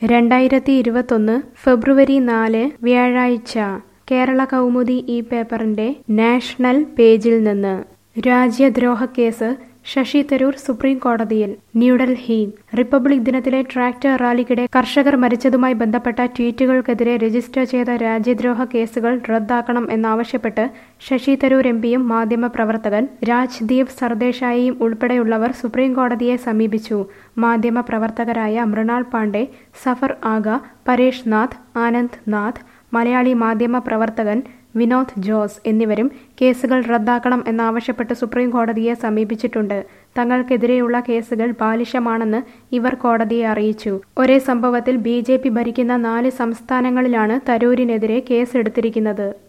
രണ്ടായിരത്തി ഇരുപത്തൊന്ന് ഫെബ്രുവരി നാല് വ്യാഴാഴ്ച കേരള കൗമുദി ഈ പേപ്പറിന്റെ നാഷണൽ പേജിൽ നിന്ന് രാജ്യദ്രോഹ കേസ് ശശി തരൂർ സുപ്രീം കോടതിയിൽ ന്യൂഡൽഹി റിപ്പബ്ലിക് ദിനത്തിലെ ട്രാക്ടർ റാലിക്കിടെ കർഷകർ മരിച്ചതുമായി ബന്ധപ്പെട്ട ട്വീറ്റുകൾക്കെതിരെ രജിസ്റ്റർ ചെയ്ത രാജ്യദ്രോഹ കേസുകൾ റദ്ദാക്കണം എന്നാവശ്യപ്പെട്ട് ശശി തരൂർ എം പിയും മാധ്യമപ്രവർത്തകൻ രാജ്ദീപ് സർദേശായിയും ഉൾപ്പെടെയുള്ളവർ സുപ്രീം കോടതിയെ സമീപിച്ചു മാധ്യമപ്രവർത്തകരായ മൃണാൾ പാണ്ഡെ സഫർ ആഗ പരേഷ് നാഥ് ആനന്ദ് നാഥ് മലയാളി മാധ്യമ പ്രവർത്തകൻ വിനോദ് ജോസ് എന്നിവരും കേസുകൾ റദ്ദാക്കണം എന്നാവശ്യപ്പെട്ട് സുപ്രീം കോടതിയെ സമീപിച്ചിട്ടുണ്ട് തങ്ങൾക്കെതിരെയുള്ള കേസുകൾ ബാലിശമാണെന്ന് ഇവർ കോടതിയെ അറിയിച്ചു ഒരേ സംഭവത്തിൽ ബി ഭരിക്കുന്ന നാല് സംസ്ഥാനങ്ങളിലാണ് തരൂരിനെതിരെ കേസെടുത്തിരിക്കുന്നത്